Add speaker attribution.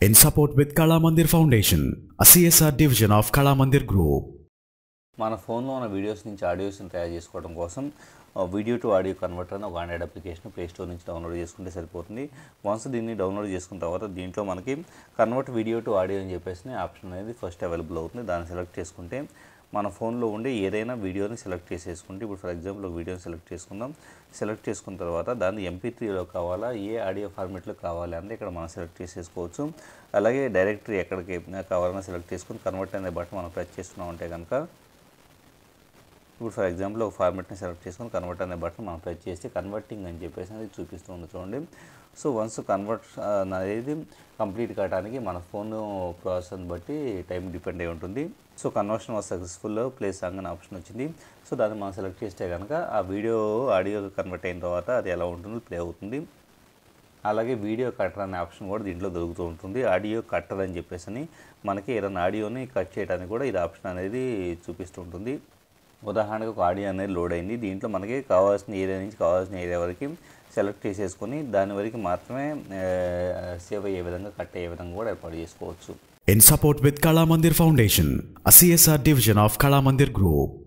Speaker 1: in support with Kala Mandir Foundation, a CSR division of Kala Mandir Group.
Speaker 2: మన ఫోన్లో ఉన్న videos నుంచి ఆడియోస్ని తయారు చేసుకోవడం కోసం ఆ, వీడియో టు ఆడియో కన్వర్టర్ అని ఒక ఆండ్రాయిడ్ అప్లికేషన్ ప్లే స్టోర్ నుంచి డౌన్లోడ్ చేసుకుంటే సరిపోతుంది వన్స్ దీన్ని డౌన్లోడ్ చేసుకున్న తర్వాత దీంట్లో మనకి కన్వర్ట్ వీడియో టు ఆడియో అని చెప్పేసి ఆప్షన్ అనేది ఫస్ట్ అవైలబుల్ అవుతుంది దాన్ని సెలెక్ట్ చేసుకుంటే మన ఫోన్లో ఉండే ఏదైనా వీడియోని సెలెక్ట్ చేసేసుకుంటే ఇప్పుడు ఫర్ ఎగ్జాంపుల్ ఒక వీడియోని సెలెక్ట్ చేసుకుందాం సెలెక్ట్ చేసుకున్న తర్వాత దాన్ని ఎంపీ త్రీలో కావాలా ఏ ఆడియో ఫార్మేట్లో కావాలి అంటే ఇక్కడ మనం సెలెక్ట్ చేసేసుకోవచ్చు అలాగే డైరెక్టరీ ఎక్కడికి కావాలన్నా సెలెక్ట్ చేసుకుని కన్వర్ట్ అనే బటన్ మనం ప్రెస్ చేస్తున్నాం అంటే కనుక ఇప్పుడు ఫర్ ఎగ్జాంపుల్ ఒక ఫార్మెట్ని సెలెక్ట్ చేసుకొని కన్వర్ట్ అనే బటన్ మనం ప్రెస్ చేస్తే కన్వర్టింగ్ అని చెప్పేసి అనేది చూపిస్తుంది చూడండి సో వన్స్ కన్వర్ట్ అనేది కంప్లీట్ కావడానికి మన ఫోన్ ప్రాసెస్ని బట్టి టైం డిపెండ్ అయి ఉంటుంది so conversion was successful play song అనే ఆప్షన్ వచ్చింది సో దాన్ని మనం సెలెక్ట్ చేస్తే కనుక ఆ వీడియో ఆడియో కన్వర్ట్ అయిన తర్వాత అది ఎలా ఉంటుందో ప్లే అవుతుంది అలాగే వీడియో కట్టర్ అనే ఆప్షన్ కూడా దీంట్లో దొరుకుతూ ఉంటుంది ఆడియో కట్టర్ అని చెప్పేసి అని మనకి ఏదైనా ఆడియోని కట్ చేయడానికి కూడా ఇది ఆప్షన్ అనేది చూపిస్తూ ఉంటుంది ఉదాహరణకు ఒక ఆడియో అనేది లోడ్ అయింది దీంట్లో మనకి కావాల్సిన ఏరియా నుంచి కావాల్సిన ఏరియా వరకు సెలెక్ట్ చేసేసుకొని దాని వరకు మాత్రమే సేవ్ అయ్యే విధంగా కట్ అయ్యే విధంగా కూడా ఏర్పాటు చేసుకోవచ్చు
Speaker 1: In support with Kala Mandir Foundation, a CSR division of Kala Mandir Group.